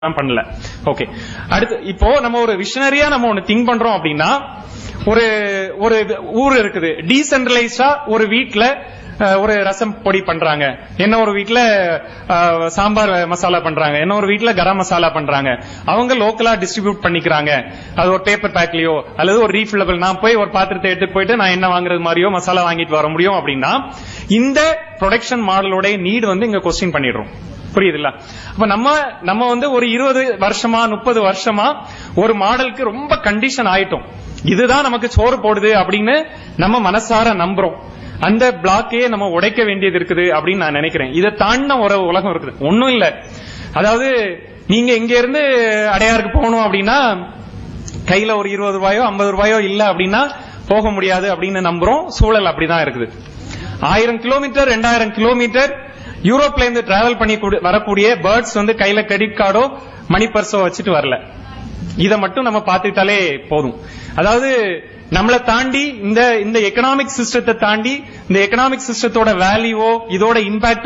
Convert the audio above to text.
நான் பண்ணல ஓகே அடுத்து இப்போ நம்ம ஒரு விஷனரியா நம்ம ஒண்ணு திங்க் பண்றோம் அப்படின்னா ஒரு ஒரு ஊர் இருக்குது டீசென்ட்ரலைஸ்டா ஒரு வீட்ல அஹ், ஒரு ரசம் பொடி பண்றாங்க என்ன ஒரு வீட்ல அஹ், சாம்பார் மசாலா பண்றாங்க என்ன ஒரு வீட்ல கரம் மசாலா பண்றாங்க அவங்க லோக்கலா டிஸ்ட்ரிபியூட் பண்ணிக்கிறாங்க அது ஒரு பேப்பர் பேக்லயோ அல்லது ஒரு ரீஃபில்லபிள் நான் போய் ஒரு பாத்திரத்தை எடுத்துட்டு போயிட்டு நான் என்ன வாங்குறது மாதிரியோ மசாலா வாங்கிட்டு வர முடியும் அப்படின்னா இந்த ப்ரொடக்ஷன் மாடலோட நீட் வந்து இங்க கொஸ்டின் பண்ணிடுறோம் புரியுதுல்ல அப்ப நம்ம நம்ம வந்து ஒரு இருபது வருஷமா முப்பது வருஷமா ஒரு மாடலுக்கு ரொம்ப கண்டிஷன் ஆயிட்டோம் இதுதான் நமக்கு சோறு போடுது அப்படின்னு நம்ம மனசார நம்புறோம் அந்த பிளாக்கையே நம்ம உடைக்க வேண்டியது இருக்குது அப்படின்னு நான் நினைக்கிறேன் இதை தாண்டின ஒரு உலகம் இருக்குது ஒண்ணும் இல்ல அதாவது நீங்க இங்க இருந்து அடையாருக்கு போகணும் அப்படின்னா கையில ஒரு இருபது ரூபாயோ ஐம்பது ரூபாயோ இல்ல அப்படின்னா போக முடியாது அப்படின்னு நம்புறோம் சூழல் அப்படிதான் இருக்குது ஆயிரம் கிலோமீட்டர் ரெண்டாயிரம் கிலோமீட்டர் யூரோப்ல இருந்து டிராவல் பண்ணி கூடி- வரக்கூடிய பேர்ட்ஸ் வந்து கையில கிரெடிட் கார்டோ மணி பர்ஸோ வச்சுட்டு வரல இத மட்டும் நம்ம பார்த்துக்கிட்டாலே போதும் அதாவது நம்மளை தாண்டி இந்த இந்த எக்கனாமிக் சிஸ்டத்தை தாண்டி இந்த எக்கனாமிக் சிஸ்டத்தோட வேல்யூவோ இதோட இம்பாக்ட்